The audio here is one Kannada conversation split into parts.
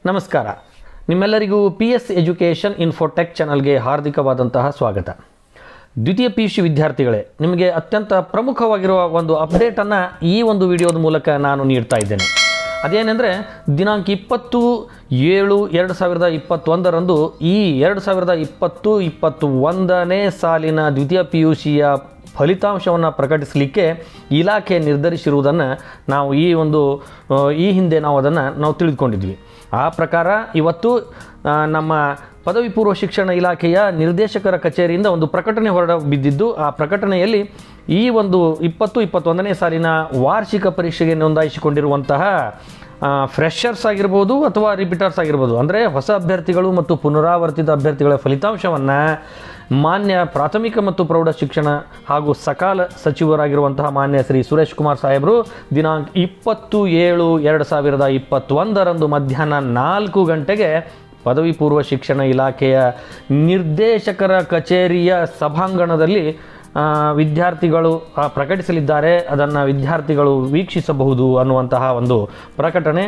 ನಮಸ್ಕಾರ ನಿಮ್ಮೆಲ್ಲರಿಗೂ ಪಿ ಎಸ್ ಎಜುಕೇಷನ್ ಇನ್ಫೋಟೆಕ್ ಚಾನಲ್ಗೆ ಹಾರ್ದಿಕವಾದಂತಹ ಸ್ವಾಗತ ದ್ವಿತೀಯ ಪಿ ಯು ಸಿ ವಿದ್ಯಾರ್ಥಿಗಳೇ ನಿಮಗೆ ಅತ್ಯಂತ ಪ್ರಮುಖವಾಗಿರುವ ಒಂದು ಅಪ್ಡೇಟನ್ನು ಈ ಒಂದು ವಿಡಿಯೋದ ಮೂಲಕ ನಾನು ನೀಡ್ತಾ ಇದ್ದೇನೆ ಅದೇನೆಂದರೆ ದಿನಾಂಕ ಇಪ್ಪತ್ತು ಏಳು ಎರಡು ಸಾವಿರದ ಇಪ್ಪತ್ತೊಂದರಂದು ಈ ಎರಡು ಸಾವಿರದ ಇಪ್ಪತ್ತು ಇಪ್ಪತ್ತು ಒಂದನೇ ಸಾಲಿನ ದ್ವಿತೀಯ ಪಿ ಯು ಸಿಯ ಫಲಿತಾಂಶವನ್ನು ಪ್ರಕಟಿಸಲಿಕ್ಕೆ ಇಲಾಖೆ ನಿರ್ಧರಿಸಿರುವುದನ್ನು ನಾವು ಈ ಒಂದು ಆ, ಈ ಹಿಂದೆ ನಾವು ಅದನ್ನು ನಾವು ತಿಳಿದುಕೊಂಡಿದ್ವಿ ಆ ಪ್ರಕಾರ ಇವತ್ತು ಆ, ನಮ್ಮ ಪದವಿ ಪೂರ್ವ ಶಿಕ್ಷಣ ಇಲಾಖೆಯ ನಿರ್ದೇಶಕರ ಕಚೇರಿಯಿಂದ ಒಂದು ಪ್ರಕಟಣೆ ಹೊರಡ ಬಿದ್ದಿದ್ದು ಆ ಪ್ರಕಟಣೆಯಲ್ಲಿ ಈ ಒಂದು ಇಪ್ಪತ್ತು ಇಪ್ಪತ್ತೊಂದನೇ ಸಾಲಿನ ವಾರ್ಷಿಕ ಪರೀಕ್ಷೆಗೆ ನೋಂದಾಯಿಸಿಕೊಂಡಿರುವಂತಹ ಫ್ರೆಷರ್ಸ್ ಆಗಿರ್ಬೋದು ಅಥವಾ ರಿಪೀಟರ್ಸ್ ಆಗಿರ್ಬೋದು ಅಂದರೆ ಹೊಸ ಅಭ್ಯರ್ಥಿಗಳು ಮತ್ತು ಪುನರಾವರ್ತಿತ ಅಭ್ಯರ್ಥಿಗಳ ಫಲಿತಾಂಶವನ್ನು ಮಾನ್ಯ ಪ್ರಾಥಮಿಕ ಮತ್ತು ಪ್ರೌಢ ಶಿಕ್ಷಣ ಹಾಗೂ ಸಕಾಲ ಸಚಿವರಾಗಿರುವಂತಹ ಮಾನ್ಯ ಶ್ರೀ ಸುರೇಶ್ ಕುಮಾರ್ ಸಾಹೇಬರು ದಿನಾಂಕ ಇಪ್ಪತ್ತು ಏಳು ಎರಡು ಸಾವಿರದ ಇಪ್ಪತ್ತೊಂದರಂದು ಮಧ್ಯಾಹ್ನ ನಾಲ್ಕು ಗಂಟೆಗೆ ಪದವಿ ಪೂರ್ವ ಶಿಕ್ಷಣ ಇಲಾಖೆಯ ನಿರ್ದೇಶಕರ ಕಚೇರಿಯ ಸಭಾಂಗಣದಲ್ಲಿ ಆ, ವಿದ್ಯಾರ್ಥಿಗಳು ಆ, ಪ್ರಕಟಿಸಲಿದ್ದಾರೆ ಅದನ್ನು ವಿದ್ಯಾರ್ಥಿಗಳು ವೀಕ್ಷಿಸಬಹುದು ಅನ್ನುವಂತಹ ಒಂದು ಪ್ರಕಟಣೆ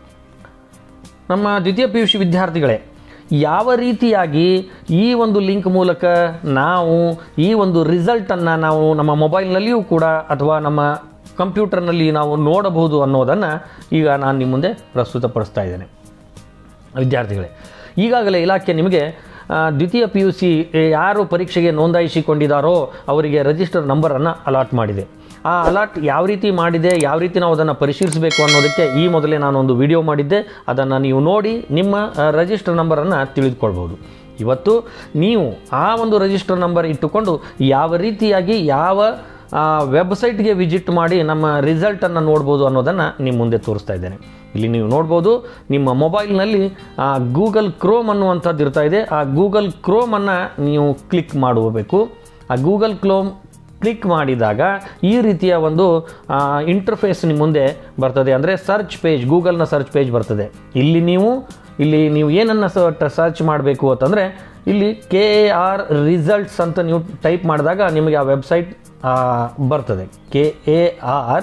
ನಮ್ಮ ದ್ವಿತೀಯ ಪಿ ಯು ಸಿ ವಿದ್ಯಾರ್ಥಿಗಳೇ ಯಾವ ರೀತಿಯಾಗಿ ಈ ಒಂದು ಲಿಂಕ್ ಮೂಲಕ ನಾವು ಈ ಒಂದು ರಿಸಲ್ಟನ್ನು ನಾವು ನಮ್ಮ ಮೊಬೈಲ್ನಲ್ಲಿಯೂ ಕೂಡ ಅಥವಾ ನಮ್ಮ ಕಂಪ್ಯೂಟರ್ನಲ್ಲಿ ನಾವು ನೋಡಬಹುದು ಅನ್ನೋದನ್ನು ಈಗ ನಾನು ನಿಮ್ಮ ಮುಂದೆ ಪ್ರಸ್ತುತಪಡಿಸ್ತಾ ಇದ್ದೇನೆ ವಿದ್ಯಾರ್ಥಿಗಳೇ ಈಗಾಗಲೇ ಇಲಾಖೆ ನಿಮಗೆ ಆ, ದ್ವಿತೀಯ ಪಿ ಯು ಸಿ ಯಾರು ಪರೀಕ್ಷೆಗೆ ನೋಂದಾಯಿಸಿಕೊಂಡಿದ್ದಾರೋ ಅವರಿಗೆ ರಿಜಿಸ್ಟರ್ ನಂಬರನ್ನು ಅಲಾಟ್ ಮಾಡಿದೆ ಆ ಅಲಾಟ್ ಯಾವ ರೀತಿ ಮಾಡಿದೆ ಯಾವ ರೀತಿ ನಾವು ಅದನ್ನು ಪರಿಶೀಲಿಸಬೇಕು ಅನ್ನೋದಕ್ಕೆ ಈ ಮೊದಲೇ ನಾನೊಂದು ವಿಡಿಯೋ ಮಾಡಿದ್ದೆ ಅದನ್ನು ನೀವು ನೋಡಿ ನಿಮ್ಮ ರಿಜಿಸ್ಟರ್ ನಂಬರನ್ನು ತಿಳಿದುಕೊಳ್ಬೋದು ಇವತ್ತು ನೀವು ಆ ಒಂದು ರಿಜಿಸ್ಟರ್ ನಂಬರ್ ಇಟ್ಟುಕೊಂಡು ಯಾವ ರೀತಿಯಾಗಿ ಯಾವ ಆ ವೆಬ್ಸೈಟ್ಗೆ ವಿಸಿಟ್ ಮಾಡಿ ನಮ್ಮ ರಿಸಲ್ಟನ್ನು ನೋಡ್ಬೋದು ಅನ್ನೋದನ್ನು ನಿಮ್ಮ ಮುಂದೆ ತೋರಿಸ್ತಾ ಇದ್ದೇನೆ ಇಲ್ಲಿ ನೀವು ನೋಡ್ಬೋದು ನಿಮ್ಮ ಮೊಬೈಲ್ನಲ್ಲಿ ಆ ಗೂಗಲ್ ಕ್ರೋಮ್ ಅನ್ನುವಂಥದ್ದು ಇರ್ತಾ ಇದೆ ಆ ಗೂಗಲ್ ಕ್ರೋಮನ್ನು ನೀವು ಕ್ಲಿಕ್ ಮಾಡಬೇಕು ಆ ಗೂಗಲ್ ಕ್ರೋಮ್ ಕ್ಲಿಕ್ ಮಾಡಿದಾಗ ಈ ರೀತಿಯ ಒಂದು ಇಂಟರ್ಫೇಸ್ ನಿಮ್ಮ ಮುಂದೆ ಬರ್ತದೆ ಅಂದರೆ ಸರ್ಚ್ ಪೇಜ್ ಗೂಗಲ್ನ ಸರ್ಚ್ ಪೇಜ್ ಬರ್ತದೆ ಇಲ್ಲಿ ನೀವು ಇಲ್ಲಿ ನೀವು ಏನನ್ನು ಸರ್ಚ್ ಮಾಡಬೇಕು ಅಂತಂದರೆ ಇಲ್ಲಿ ಕೆ ಎ ಆರ್ ರಿಸಲ್ಟ್ಸ್ ಅಂತ ನೀವು ಟೈಪ್ ಮಾಡಿದಾಗ ನಿಮಗೆ ಆ ವೆಬ್ಸೈಟ್ ಬರ್ತದೆ K A R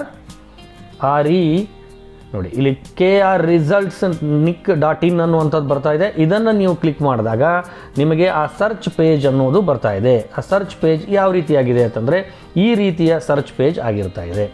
R E ನೋಡಿ ಇಲ್ಲಿ K R results nic dot in ಅನ್ನುವಂಥದ್ದು ಬರ್ತಾ ಇದೆ ಇದನ್ನು ನೀವು ಕ್ಲಿಕ್ ಮಾಡಿದಾಗ ನಿಮಗೆ ಆ ಸರ್ಚ್ ಪೇಜ್ ಅನ್ನೋದು ಬರ್ತಾ ಇದೆ ಆ ಸರ್ಚ್ ಪೇಜ್ ಯಾವ ರೀತಿಯಾಗಿದೆ ಅಂತಂದರೆ ಈ ರೀತಿಯ ಸರ್ಚ್ ಪೇಜ್ ಆಗಿರ್ತಾ ಇದೆ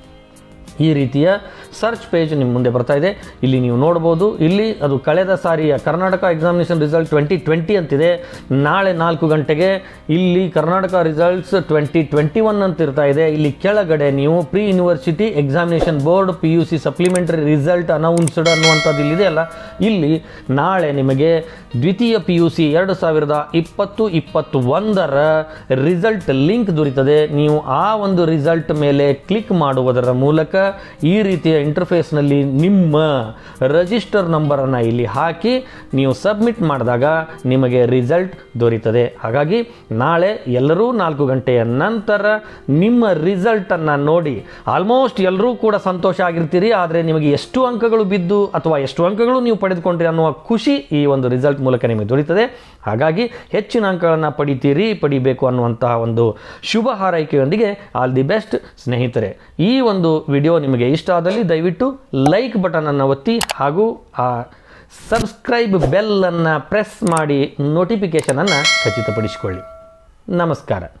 ಈ ರೀತಿಯ ಸರ್ಚ್ ಪೇಜ್ ನಿಮ್ಮ ಮುಂದೆ ಬರ್ತಾ ಇದೆ ಇಲ್ಲಿ ನೀವು ನೋಡ್ಬೋದು ಇಲ್ಲಿ ಅದು ಕಳೆದ ಸಾರಿಯ Karnataka examination result twenty twenty ಅಂತಿದೆ ನಾಳೆ ನಾಲ್ಕು ಗಂಟೆಗೆ ಇಲ್ಲಿ Karnataka results twenty twenty one ಅಂತ ಇರ್ತಾ ಇದೆ ಇಲ್ಲಿ ಕೆಳಗಡೆ ನೀವು pre university examination board P U C supplementary result announced ಅನ್ನುವಂಥದ್ದು ಇಲ್ಲಿದೆಯಲ್ಲ ಇಲ್ಲಿ ನಾಳೆ ನಿಮಗೆ ದ್ವಿತೀಯ ಪಿ ಯು ಸಿ ಎರಡು ಸಾವಿರದ ಇಪ್ಪತ್ತು ಇಪ್ಪತ್ತು ಒಂದರ ರಿಸಲ್ಟ್ ಲಿಂಕ್ ದೊರೀತದೆ ನೀವು ಆ ಒಂದು ರಿಸಲ್ಟ್ ಮೇಲೆ ಕ್ಲಿಕ್ ಮಾಡುವುದರ ಮೂಲಕ ಈ ರೀತಿಯ ಇಂಟರ್ಫೇಸ್ನಲ್ಲಿ ನಿಮ್ಮ ರಿಜಿಸ್ಟರ್ ನಂಬರನ್ನು ಇಲ್ಲಿ ಹಾಕಿ ನೀವು ಸಬ್ಮಿಟ್ ಮಾಡಿದಾಗ ನಿಮಗೆ ರಿಸಲ್ಟ್ ದೊರೀತದೆ ಹಾಗಾಗಿ ನಾಳೆ ಎಲ್ಲರೂ ನಾಲ್ಕು ಗಂಟೆಯ ನಂತರ ನಿಮ್ಮ ರಿಸಲ್ಟನ್ನು ನೋಡಿ ಆಲ್ಮೋಸ್ಟ್ ಎಲ್ಲರೂ ಕೂಡ ಸಂತೋಷ ಆಗಿರ್ತೀರಿ ಆದರೆ ನಿಮಗೆ ಎಷ್ಟು ಅಂಕಗಳು ಬಿದ್ದು ಅಥವಾ ಎಷ್ಟು ಅಂಕಗಳು ನೀವು ಪಡೆದುಕೊಂಡ್ರಿ ಅನ್ನುವ ಖುಷಿ ಈ ಒಂದು ರಿಸಲ್ಟ್ ಮೂಲಕ ನಿಮಗೆ ದೊರೀತದೆ ಹಾಗಾಗಿ ಹೆಚ್ಚಿನ ಅಂಕಗಳನ್ನು ಪಡಿತೀರಿ ಪಡಿಬೇಕು ಅನ್ನುವಂತಹ ಒಂದು ಶುಭ ಹಾರೈಕೆಯೊಂದಿಗೆ ಆಲ್ ದಿ ಬೆಸ್ಟ್ ಸ್ನೇಹಿತರೆ ಈ ಒಂದು ವಿಡಿಯೋ ನಿಮಗೆ ಇಷ್ಟ ಆದಲ್ಲಿ ದಯವಿಟ್ಟು ಲೈಕ್ ಬಟನನ್ನು ಒತ್ತಿ ಹಾಗೂ ಆ ಸಬ್ಸ್ಕ್ರೈಬ್ ಬೆಲ್ಲನ್ನು ಪ್ರೆಸ್ ಮಾಡಿ ನೋಟಿಫಿಕೇಷನನ್ನು ಖಚಿತಪಡಿಸಿಕೊಳ್ಳಿ ನಮಸ್ಕಾರ